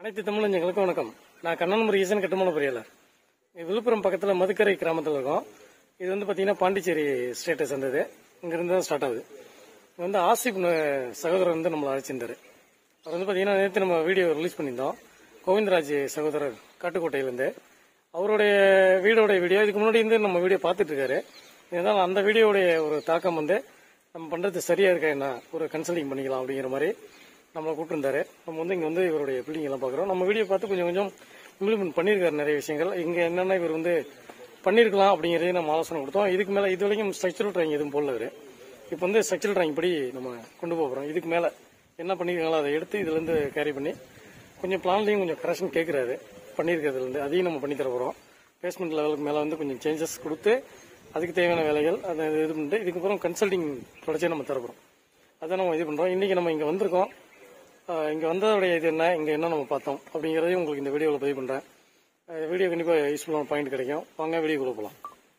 அனைத்து தமிழஞ்சங்களுக்கும் வணக்கம் நான் கண்ணன் முருகேசன் கட்டுமான பொறியாளர் இது விழுப்புரம் பக்கத்தில் மதுக்கரை கிராமத்தில் இருக்கோம் இது வந்து பார்த்தீங்கன்னா பாண்டிச்சேரி ஸ்டேட்டை சேர்ந்தது இங்கிருந்து தான் ஸ்டார்ட் ஆகுது இங்க வந்து ஆசிப் ந- சகோதரர் வந்து நம்மளை அழைச்சிருந்தாரு அவர் வந்து பார்த்தீங்கன்னா நேற்று நம்ம வீடியோ ரிலீஸ் பண்ணியிருந்தோம் கோவிந்தராஜ் சகோதரர் காட்டுக்கோட்டையிலேருந்து அவருடைய வீடோட வீடியோ இதுக்கு முன்னாடி இருந்து நம்ம வீடியோ பார்த்துட்டு இருக்காரு இருந்தாலும் அந்த வீடியோடைய ஒரு தாக்கம் வந்து நம்ம பண்றது சரியா இருக்கா என்ன ஒரு கன்சல்டிங் பண்ணிக்கலாம் அப்படிங்கிற மாதிரி நம்மளை கூப்பிட்டுருந்தாரு நம்ம வந்து இங்க வந்து இவருடைய பில்டிங் எல்லாம் பாக்குறோம் நம்ம வீடியோ பார்த்து கொஞ்சம் கொஞ்சம் இம்ப்ளிமெண்ட் பண்ணியிருக்காரு நிறைய விஷயங்கள் இங்க என்னென்ன இவர் வந்து பண்ணிருக்கலாம் அப்படிங்கறதையும் நம்ம ஆலோசனை கொடுத்தோம் இதுக்கு மேல இது வரைக்கும் ஸ்ட்ரக்சரல் ட்ராயிங் எதுவும் போடல இவரு இப்போ வந்து ஸ்ட்ரக்சரல் ட்ராயிங் படி நம்ம கொண்டு போக போறோம் இதுக்கு மேல என்ன பண்ணிருக்காங்களோ அதை எடுத்து இதுல இருந்து கேரி பண்ணி கொஞ்சம் பிளான்லையும் கொஞ்சம் கரெக்ஷன் கேட்கறாரு பண்ணியிருக்கிறதுல இருந்து அதையும் நம்ம பண்ணி தர போறோம் பேஸ்மெண்ட் லெவலுக்கு மேல வந்து கொஞ்சம் சேஞ்சஸ் கொடுத்து அதுக்கு தேவையான வேலைகள் அதை இது பண்ணிட்டு இதுக்கப்புறம் கன்சல்டிங் தொடர்ச்சியாக நம்ம தரப்போம் அதை நம்ம இது பண்றோம் இன்னைக்கு நம்ம இங்க வந்திருக்கோம் ஆஹ் இங்க வந்ததோடைய இது என்ன இங்க என்ன நம்ம பார்த்தோம் அப்படிங்கறதையும் உங்களுக்கு இந்த வீடியோவில் பதிவு பண்றேன் ஆஹ் வீடியோ கண்டிப்பா யூஸ்ஃபுல்லான பாயிண்ட் கிடைக்கும் வாங்க வீடியோக்குள்ள போகலாம்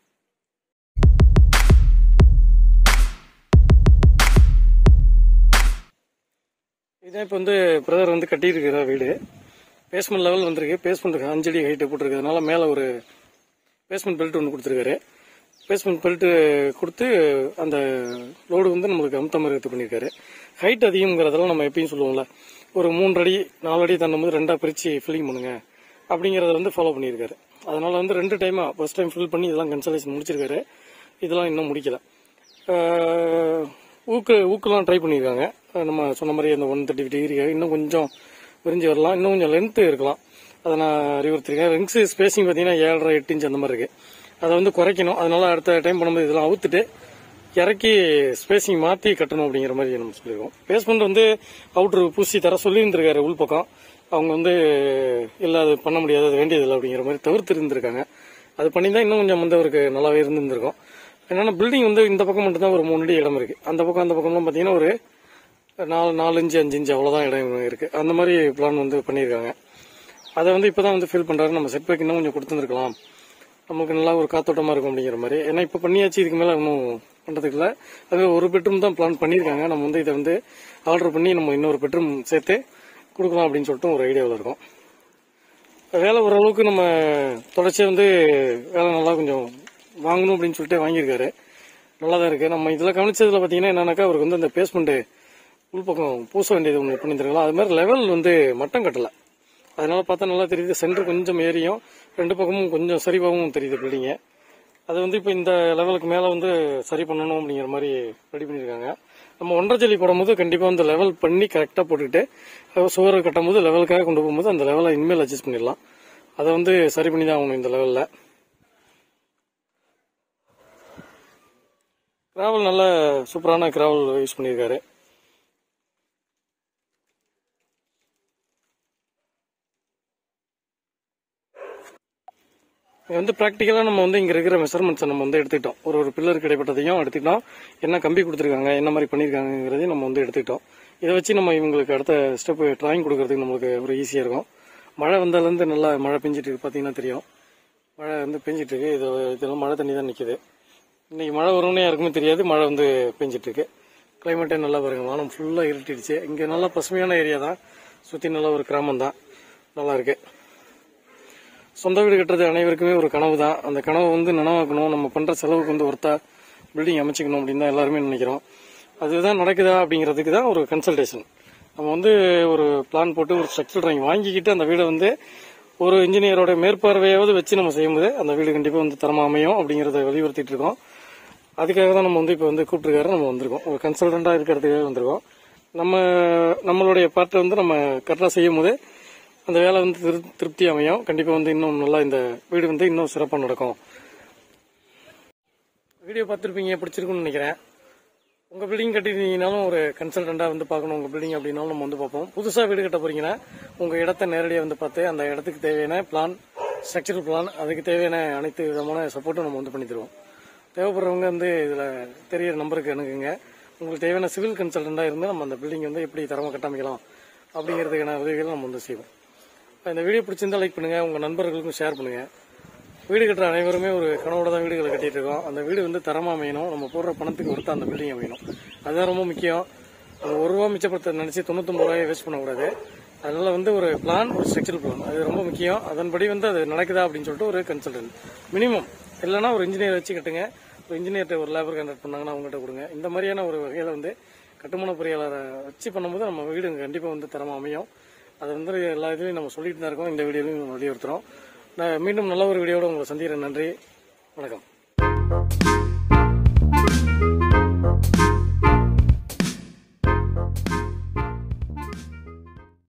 இதான் இப்போ வந்து பிரதர் வந்து கட்டியிருக்கிற வீடு பேஸ்மெண்ட் லெவல் வந்திருக்கு பேஸ்மெண்ட் அஞ்சடி ஹைட்டு போட்டிருக்கிறதுனால மேலே ஒரு பேஸ்மெண்ட் பெல்ட் ஒன்று கொடுத்துருக்காரு பேஸ்மெண்ட் பெல்ட் கொடுத்து அந்த லோடு வந்து நம்மளுக்கு அமுத்த மாதிரி இது பண்ணியிருக்காரு ஹைட் அதிகம்ங்கிறதெல்லாம் நம்ம எப்பயும் சொல்லுவோம்ல ஒரு மூன்று அடி நாலு அடி தண்ணும் போது ரெண்டா பிரிச்சு ஃபில்லிங் பண்ணுங்க அப்படிங்கறத வந்து ஃபாலோ பண்ணியிருக்காரு அதனால வந்து ரெண்டு டைமா ஃபர்ஸ்ட் டைம் ஃபில் பண்ணி இதெல்லாம் கன்சல்டேஷன் முடிச்சிருக்காரு இதெல்லாம் இன்னும் முடிக்கல ஆஹ் ஊக்கு ஊக்கெல்லாம் ட்ரை பண்ணியிருக்காங்க அஹ் நம்ம சொன்ன மாதிரி அந்த ஒன் தேர்ட்டி டிகிரி இன்னும் கொஞ்சம் விரிஞ்சு வரலாம் இன்னும் கொஞ்சம் லென்த் இருக்கலாம் அதை நான் அறிவுறுத்திருக்கேன் ரிங்ஸ் ஸ்பேசிங் பார்த்தீங்கன்னா ஏழரை எட்டு இன்ச் அந்த மாதிரி இருக்கு அதை வந்து குறைக்கணும் அதனால அடுத்த டைம் பண்ணும்போது இதெல்லாம் அவுத்துட்டு இறக்கி ஸ்பேசிங் மாற்றி கட்டணும் அப்படிங்கிற மாதிரி நம்ம சொல்லியிருக்கோம் பேஸ்மெண்ட் வந்து அவுட்ரு பூசி தர சொல்லியிருந்திருக்காரு உள் பக்கம் அவங்க வந்து இல்லை அது பண்ண முடியாது அது வேண்டியதில்லை அப்படிங்கிற மாதிரி தவிர்த்து இருந்திருக்காங்க அது பண்ணி தான் இன்னும் கொஞ்சம் வந்து அவருக்கு நல்லாவே இருந்திருக்கும் என்னன்னா பில்டிங் வந்து இந்த பக்கம் மட்டும் தான் ஒரு மூணு அடி இடம் இருக்கு அந்த பக்கம் அந்த பக்கம்லாம் பார்த்தீங்கன்னா ஒரு நாலு நாலு இன்ச்சு அஞ்சு இன்ச்சு அவ்வளோதான் இடம் இருக்கு அந்த மாதிரி பிளான் வந்து பண்ணியிருக்காங்க அதை வந்து இப்பதான் வந்து ஃபீல் பண்றாரு நம்ம செட் பேக் இன்னும் கொஞ்சம் கொடுத்துருக்கலாம் நமக்கு நல்லா ஒரு காத்தோட்டமா இருக்கும் அப்படிங்கிற மாதிரி ஏன்னா இப்ப பண்ணியாச்சு இதுக்கு மேல இன்னும் பண்றதுக்கு இல்ல அது ஒரு பெட்ரூம் தான் பிளான் பண்ணியிருக்காங்க நம்ம வந்து இதை வந்து ஆர்டர் பண்ணி நம்ம இன்னொரு பெட்ரூம் சேர்த்து கொடுக்கலாம் அப்படின்னு சொல்லிட்டு ஒரு ஐடியாவில் இருக்கோம் வேலை ஓரளவுக்கு நம்ம தொடர்ச்சியாக வந்து வேலை நல்லா கொஞ்சம் வாங்கணும் அப்படின்னு சொல்லிட்டு வாங்கியிருக்காரு நல்லா தான் இருக்கு நம்ம இதில் கவனிச்சதுல பார்த்தீங்கன்னா என்னன்னாக்கா அவருக்கு வந்து அந்த பேஸ்மெண்ட் உள்பக்கம் பூச வேண்டியது ஒன்று பண்ணி தருக்கலாம் அது மாதிரி லெவல் வந்து மட்டம் கட்டல அதனால பார்த்தா நல்லா தெரியுது சென்டர் கொஞ்சம் ஏரியும் ரெண்டு பக்கமும் கொஞ்சம் சரிவாகவும் தெரியுது பில்டிங்க அது வந்து இப்போ இந்த லெவலுக்கு மேலே வந்து சரி பண்ணணும் அப்படிங்கிற மாதிரி ரெடி பண்ணியிருக்காங்க நம்ம ஒன்றரை ஜல்லி போடும்போது கண்டிப்பாக வந்து லெவல் பண்ணி கரெக்டாக போட்டுட்டு சுவர் கட்டும் போது லெவலுக்காக கொண்டு போகும்போது அந்த லெவலை இனிமேல் அட்ஜஸ்ட் பண்ணிடலாம் அதை வந்து சரி பண்ணி தான் ஆகணும் இந்த லெவலில் கிராவல் நல்ல சூப்பரான கிராவல் யூஸ் பண்ணியிருக்காரு இது வந்து ப்ராக்டிக்கலாக நம்ம வந்து இங்கே இருக்கிற மெஷர்மெண்ட்ஸை நம்ம வந்து எடுத்துக்கிட்டோம் ஒரு ஒரு பில்லருக்கு இடைப்பட்டதையும் எடுத்துக்கிட்டோம் என்ன கம்பி கொடுத்துருக்காங்க என்ன மாதிரி பண்ணியிருக்காங்கிறதையும் நம்ம வந்து எடுத்துக்கிட்டோம் இதை வச்சு நம்ம இவங்களுக்கு அடுத்த ஸ்டெப் டிராயிங் கொடுக்கறதுக்கு நம்மளுக்கு ஒரு ஈஸியாக இருக்கும் மழை வந்தாலேருந்து நல்லா மழை பெஞ்சிட்டு இருக்கு பார்த்தீங்கன்னா தெரியும் மழை வந்து பெஞ்சிட்டு இருக்கு இது இதெல்லாம் மழை தண்ணி தான் நிற்குது இன்னைக்கு மழை வரும்னே யாருக்குமே தெரியாது மழை வந்து பெஞ்சிட்டு இருக்கு கிளைமேட்டே நல்லா பாருங்க வானம் ஃபுல்லாக இருட்டிடுச்சு இங்கே நல்லா பசுமையான ஏரியா தான் சுற்றி நல்ல ஒரு கிராமம் தான் நல்லா இருக்கு சொந்த வீடு கட்டுறது அனைவருக்குமே ஒரு கனவு தான் அந்த கனவை வந்து நனவாக்கணும் நம்ம பண்ற செலவுக்கு வந்து ஒருத்தா பில்டிங் அமைச்சிக்கணும் அப்படின்னு தான் எல்லாருமே நினைக்கிறோம் அதுதான் நடக்குதா அப்படிங்கிறதுக்கு தான் ஒரு கன்சல்டேஷன் நம்ம வந்து ஒரு பிளான் போட்டு ஒரு ஸ்ட்ரக்சர் டிராயிங் வாங்கிக்கிட்டு அந்த வீடை வந்து ஒரு இன்ஜினியரோட மேற்பார்வையாவது வச்சு நம்ம செய்யும்போது அந்த வீடு கண்டிப்பாக வந்து தரமா அமையும் அப்படிங்கறத வலியுறுத்திட்டு இருக்கோம் அதுக்காக தான் நம்ம வந்து இப்போ வந்து கூப்பிட்டுருக்காரு நம்ம வந்திருக்கோம் ஒரு கன்சல்டண்டாக இருக்கிறதுக்காக வந்திருக்கோம் நம்ம நம்மளுடைய பார்ட்டை வந்து நம்ம கரெக்டாக செய்யும் போது அந்த வேலை வந்து திரு- திருப்தி அமையும் கண்டிப்பாக வந்து இன்னும் நல்லா இந்த வீடு வந்து இன்னும் சிறப்பாக நடக்கும் வீடியோ பார்த்துருப்பீங்க பிடிச்சிருக்குன்னு நினைக்கிறேன் உங்கள் பில்டிங் கட்டிருந்தீங்கனாலும் ஒரு கன்சல்டண்டாக வந்து பார்க்கணும் உங்கள் பில்டிங் அப்படின்னாலும் நம்ம வந்து பார்ப்போம் புதுசாக வீடு கட்ட போறீங்கன்னா உங்கள் இடத்த நேரடியாக வந்து பார்த்து அந்த இடத்துக்கு தேவையான பிளான் ஸ்ட்ரக்சரல் பிளான் அதுக்கு தேவையான அனைத்து விதமான சப்போர்ட்டும் நம்ம வந்து பண்ணி தருவோம் தேவைப்படுறவங்க வந்து இதில் தெரியற நம்பருக்கு அணுகுங்க உங்களுக்கு தேவையான சிவில் கன்சல்டண்டாக இருந்து நம்ம அந்த பில்டிங் வந்து எப்படி தரமாக கட்டமைக்கலாம் அப்படிங்கிறதுக்கான உதவிகளை நம்ம வந்து செய்வோம் இந்த வீடியோ பிடிச்சிருந்தா லைக் பண்ணுங்க உங்க நண்பர்களுக்கும் ஷேர் பண்ணுங்க வீடு கட்டுற அனைவருமே ஒரு கனவோட தான் வீடுகளை கட்டிட்டு இருக்கோம் அந்த வீடு வந்து தரமா அமையணும் நம்ம போடுற பணத்துக்கு ஒருத்தா அந்த பில்டிங் அமையணும் அதுதான் ரொம்ப முக்கியம் அது ஒரு ரூபா மிச்சப்படுத்த நினைச்சு தொண்ணூத்தொன்பது ரூபாயை வேஸ்ட் பண்ணக்கூடாது அதனால வந்து ஒரு பிளான் ஒரு ஸ்ட்ரக்சரல் பிளான் அது ரொம்ப முக்கியம் அதன்படி வந்து அது நடக்குதா அப்படின்னு சொல்லிட்டு ஒரு கன்சல்டன்ட் மினிமம் இல்லைன்னா ஒரு இன்ஜினியர் வச்சு கட்டுங்க ஒரு இன்ஜினியர்கிட்ட ஒரு லேபர் கான்ட்ராக்ட் பண்ணாங்கன்னா அவங்ககிட்ட கொடுங்க இந்த மாதிரியான ஒரு வகையில வந்து கட்டுமான பொறியாளரை வச்சு பண்ணும்போது நம்ம வீடு கண்டிப்பா வந்து தரமா அமையும் அது வந்து எல்லா இதுலையும் நம்ம சொல்லிட்டு தான் இருக்கோம் இந்த வீடியோலையும் நம்ம வலியுறுத்துறோம் நான் மீண்டும் நல்ல ஒரு வீடியோட உங்களை சந்திக்கிறேன் நன்றி வணக்கம்